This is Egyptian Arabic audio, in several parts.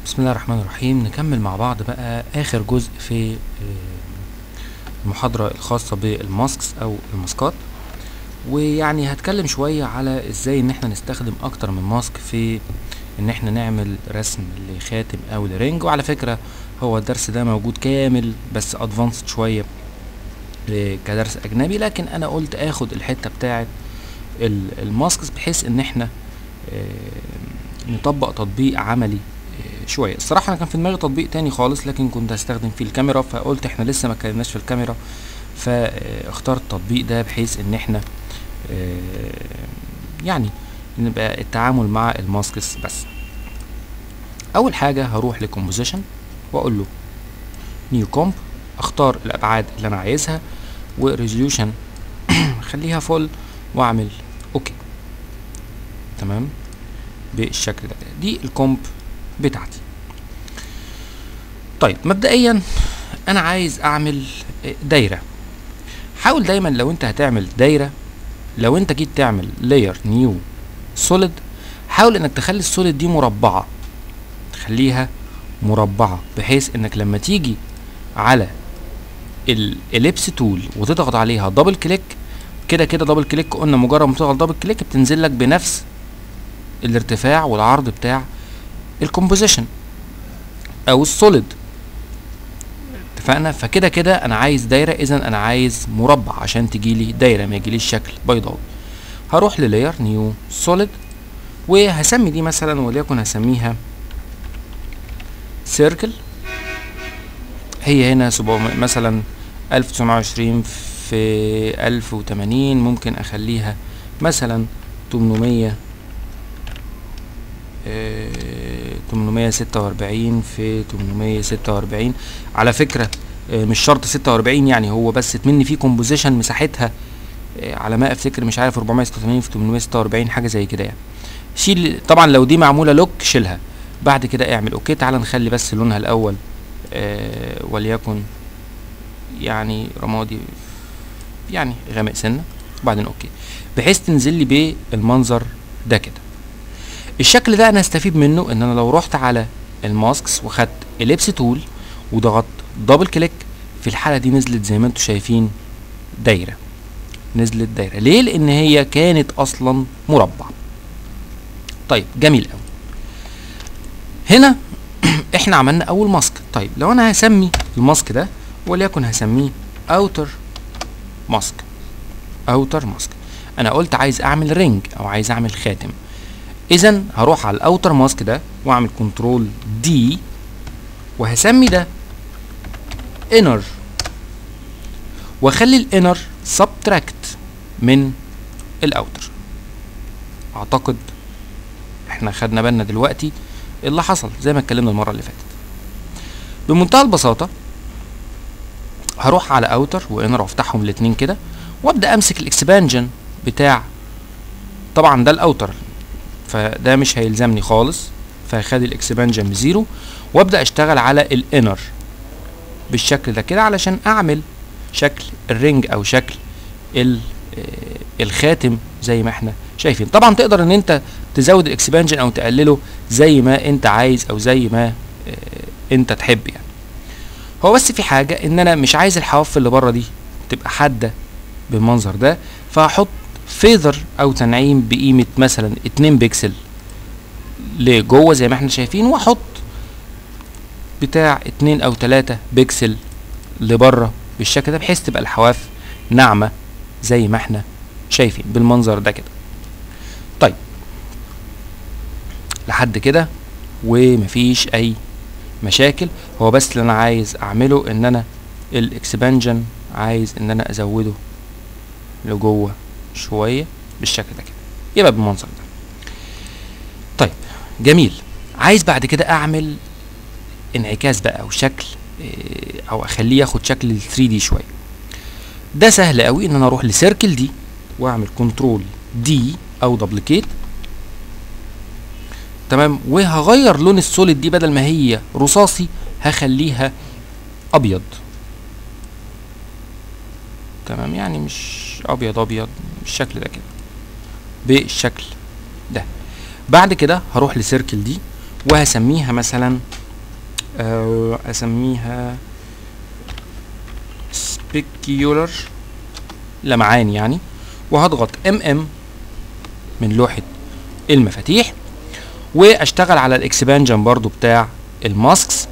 بسم الله الرحمن الرحيم نكمل مع بعض بقى اخر جزء في آه، المحاضرة الخاصة بالماسكس او الماسكات ويعني هتكلم شوية على ازاي ان احنا نستخدم اكتر من ماسك في ان احنا نعمل رسم لخاتم او لرنج وعلى فكرة هو الدرس ده موجود كامل بس ادفانسد شوية آه، كدرس اجنبي لكن انا قلت اخد الحتة بتاعت ال- الماسكس بحيث ان احنا آه، نطبق تطبيق عملي آه، شويه الصراحه انا كان في دماغي تطبيق تاني خالص لكن كنت هستخدم فيه الكاميرا فقلت احنا لسه ما اتكلمناش في الكاميرا فاخترت التطبيق ده بحيث ان احنا آه، يعني نبقى التعامل مع الماسكس بس اول حاجه هروح لكومبوزيشن واقول له نيو كومب اختار الابعاد اللي انا عايزها وريزوليوشن خليها فول واعمل اوكي تمام بالشكل ده دي الكومب بتاعتي طيب مبدئيا انا عايز اعمل دايره حاول دايما لو انت هتعمل دايره لو انت جيت تعمل لاير نيو سوليد حاول انك تخلي السوليد دي مربعه تخليها مربعه بحيث انك لما تيجي على الاليبس تول وتضغط عليها دبل كليك كده كده دبل كليك قلنا مجرد ما تضغط دبل كليك بتنزل لك بنفس الارتفاع والعرض بتاع الكومبوزيشن او السوليد اتفقنا فكده كده انا عايز دايره اذا انا عايز مربع عشان تجيلي دايره ما يجيليش شكل بيضاوي هروح للاير نيو سوليد وهسمي دي مثلا وليكن هسميها سيركل هي هنا 700 مثلا 1920 في 1080 ممكن اخليها مثلا 800 آه، 846 في 846 على فكرة آه، مش شرط 46 يعني هو بس اتمني فيه كومبوزيشن مساحتها آه، على ما افتكر مش عارف 486 في 846 حاجة زي كده يعني شيل طبعا لو دي معمولة لوك شيلها بعد كده اعمل اوكي تعال نخلي بس لونها الاول آه، وليكن يعني رمادي يعني غامق سنة وبعدين اوكي بحيث تنزل لي بالمنظر ده كده الشكل ده انا هستفيد منه ان انا لو رحت على الماسكس وخدت اليبس تول وضغطت دبل كليك في الحاله دي نزلت زي ما انتم شايفين دايره نزلت دايره ليه لان هي كانت اصلا مربع طيب جميل قوي هنا احنا عملنا اول ماسك طيب لو انا هسمي الماسك ده وليكن هسميه اوتر ماسك اوتر ماسك انا قلت عايز اعمل رينج او عايز اعمل خاتم اذا هروح على الاوتر ماسك ده واعمل كنترول دي وهسمي ده انر واخلي الانر سبتراكت من الاوتر اعتقد احنا خدنا بالنا دلوقتي اللي حصل زي ما اتكلمنا المره اللي فاتت بمنتهى البساطه هروح على اوتر وانر وافتحهم الاتنين كده وابدا امسك الاكسبانجن بتاع طبعا ده الاوتر فده مش هيلزمني خالص فهخلي الاكسبانجن بزيرو وابدا اشتغل على الانر بالشكل ده كده علشان اعمل شكل الرينج او شكل ال- آه، الخاتم زي ما احنا شايفين طبعا تقدر ان انت تزود الاكسبانجن او تقلله زي ما انت عايز او زي ما آه، انت تحب يعني هو بس في حاجه ان انا مش عايز الحواف اللي بره دي تبقى حاده بالمنظر ده فهحط فيذر او تنعيم بقيمه مثلا 2 بكسل لجوه زي ما احنا شايفين واحط بتاع 2 او 3 بكسل لبره بالشكل ده بحيث تبقى الحواف ناعمه زي ما احنا شايفين بالمنظر ده كده طيب لحد كده ومفيش اي مشاكل هو بس اللي انا عايز اعمله ان انا الاكسبانجن عايز ان انا ازوده لجوه شويه بالشكل ده كده يبقى بالمنظر ده طيب جميل عايز بعد كده اعمل انعكاس بقى او شكل إيه، او اخليه ياخد شكل ال 3 دي شويه ده سهل قوي ان انا اروح لسيركل دي واعمل كنترول دي او دبليكيت تمام وهغير لون السوليد دي بدل ما هي رصاصي هخليها ابيض تمام يعني مش ابيض ابيض بالشكل ده كده بالشكل ده بعد كده هروح لسيركل دي وهسميها مثلا آه، اسميها سبيكيولر لمعان يعني وهضغط ام ام من لوحة المفاتيح واشتغل على الاكسبانجن برضو بتاع الماسكس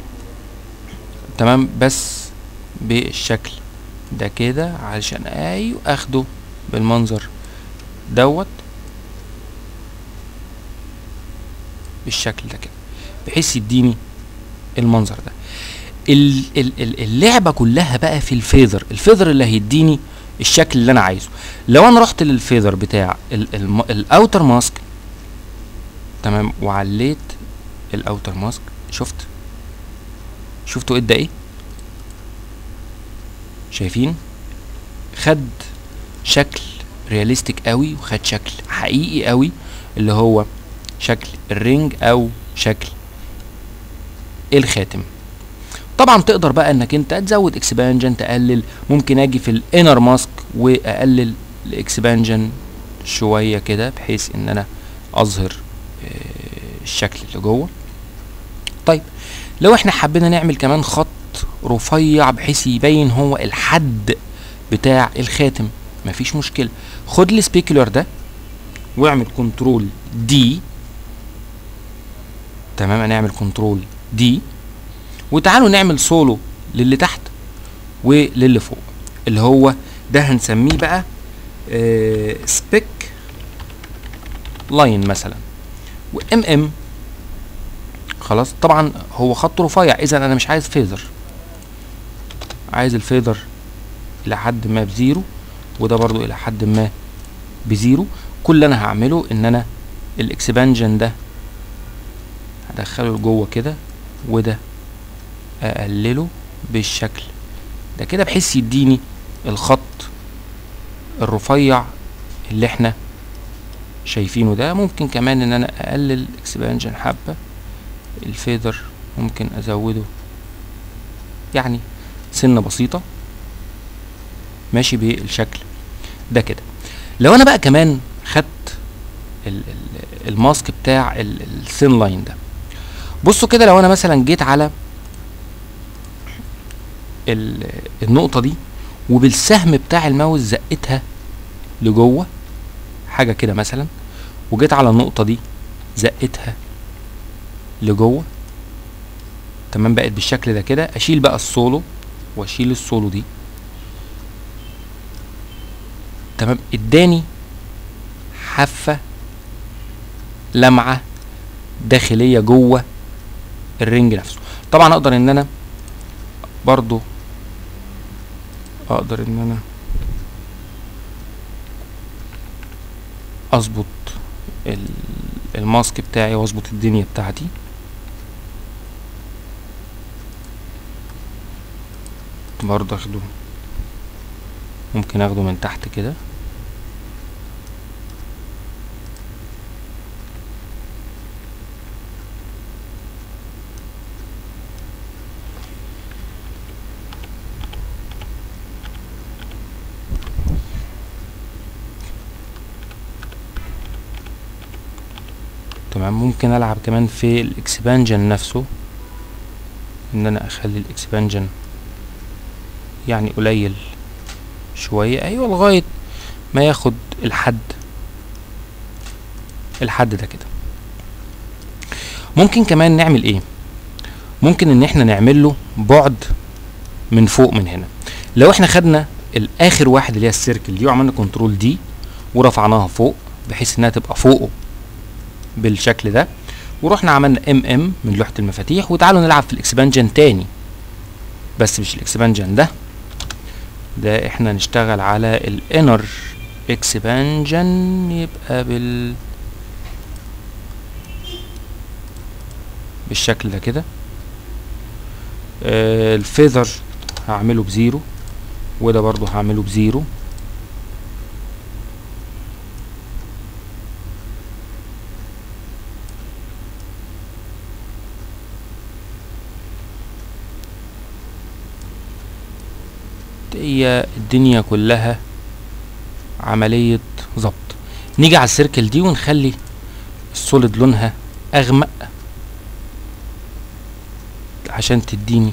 تمام بس بالشكل ده كده علشان ايوه اخده بالمنظر دوت بالشكل ده كده بحيث يديني المنظر ده ال- ال- ال- اللعبه كلها بقى في الفيذر الفيذر اللي هيديني الشكل اللي انا عايزه لو انا رحت للفيذر بتاع الاوتر ماسك تمام وعليت الاوتر ماسك شفت شفتوا ادى ايه شايفين خد شكل رياليستيك قوي وخد شكل حقيقي قوي اللي هو شكل الرينج او شكل الخاتم طبعا تقدر بقى انك انت تزود اكسبانجن تقلل ممكن اجي في الانر ماسك واقلل الاكسبانجن شويه كده بحيث ان انا اظهر آه، الشكل اللي جوه طيب لو احنا حبينا نعمل كمان خط رفيع بحيث يبين هو الحد بتاع الخاتم مفيش مشكله خد السبيكولر ده واعمل كنترول دي تمام هنعمل كنترول دي وتعالوا نعمل سولو للي تحت وللي فوق اللي هو ده هنسميه بقى سبيك لاين مثلا وام ام خلاص طبعا هو خط رفيع اذا انا مش عايز فيذر عايز الفيذر الى حد ما بزيرو وده برضو الى حد ما بزيرو كل اللي انا هعمله ان انا الاكسبانجن ده هدخله لجوه كده وده اقلله بالشكل ده كده بحيث يديني الخط الرفيع اللي احنا شايفينه ده ممكن كمان ان انا اقلل اكسبانجن حبة الفيدر ممكن ازوده يعني سنة بسيطة ماشي بالشكل ده كده لو انا بقى كمان خدت ال- ال- الماسك بتاع السين لاين ده بصوا كده لو انا مثلا جيت على ال- النقطة دي وبالسهم بتاع الماوس زقتها لجوه حاجة كده مثلا وجيت على النقطة دي زقتها لجوه تمام بقت بالشكل ده كده اشيل بقى السولو واشيل السولو دي تمام اداني حافة لمعة داخلية جوه الرنج نفسه طبعا اقدر ان انا برضو اقدر ان انا اظبط ال- الماسك بتاعي واظبط الدنيا بتاعتي برضه اخده ممكن اخده من تحت كده تمام ممكن العب كمان في الاكسبانجن نفسه ان انا اخلي الاكسبانجن يعني قليل شوية ايوه لغاية ما ياخد الحد الحد ده كده ممكن كمان نعمل ايه ممكن ان احنا نعمل له بعد من فوق من هنا لو احنا خدنا الاخر واحد اللي هي السيركل دي وعملنا كنترول دي ورفعناها فوق بحيث انها تبقى فوقه بالشكل ده ورحنا عملنا ام ام من لوحة المفاتيح وتعالوا نلعب في الاكسبانجن تاني بس مش الاكسبانجن ده ده احنا نشتغل على الانر اكسبانجن يبقى بال بالشكل ده كده آه الفيذر هعمله بزيرو وده برضو هعمله بزيرو هي الدنيا كلها عملية ظبط نيجي على السيركل دي ونخلي السوليد لونها اغمق عشان تديني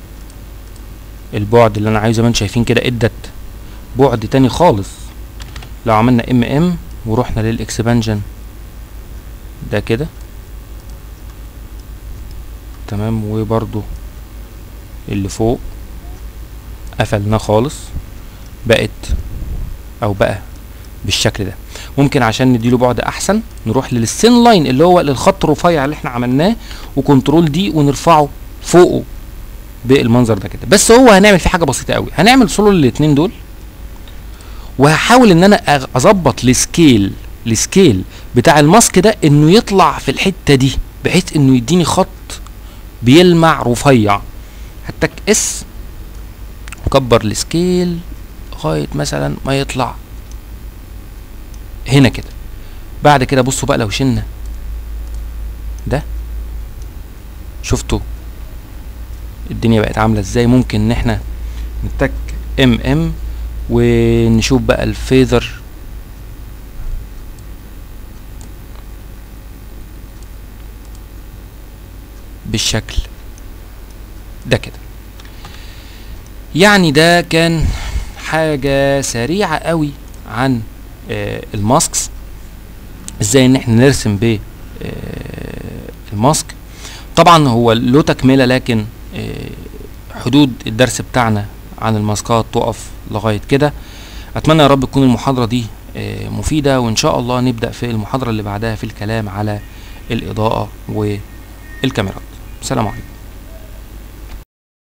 البعد اللي انا عايزه زي ما انتم شايفين كده ادت بعد تاني خالص لو عملنا ام ام ورحنا للاكسبانجن ده كده تمام وبرضو اللي فوق قفلناه خالص بقت او بقى بالشكل ده ممكن عشان نديله بعد احسن نروح للسين لاين اللي هو للخط الرفيع اللي احنا عملناه وكنترول دي ونرفعه فوقه بالمنظر ده كده بس هو هنعمل فيه حاجه بسيطه قوي هنعمل سولو للاتنين دول وهحاول ان انا أغ- اظبط السكيل السكيل بتاع الماسك ده انه يطلع في الحته دي بحيث انه يديني خط بيلمع رفيع هتك اس وكبر السكيل لغايه مثلا ما يطلع هنا كده بعد كده بصوا بقى لو شلنا ده شفتوا الدنيا بقت عامله ازاي ممكن ان احنا نتك ام ام ونشوف بقى الفيذر بالشكل ده كده يعني ده كان حاجة سريعة قوي عن آه الماسكس ازاي ان احنا نرسم ب آه الماسك طبعا هو له تكملة لكن آه حدود الدرس بتاعنا عن الماسكات تقف لغاية كده اتمنى يا رب تكون المحاضرة دي آه مفيدة وان شاء الله نبدأ في المحاضرة اللي بعدها في الكلام على الاضاءة والكاميرات سلام عليكم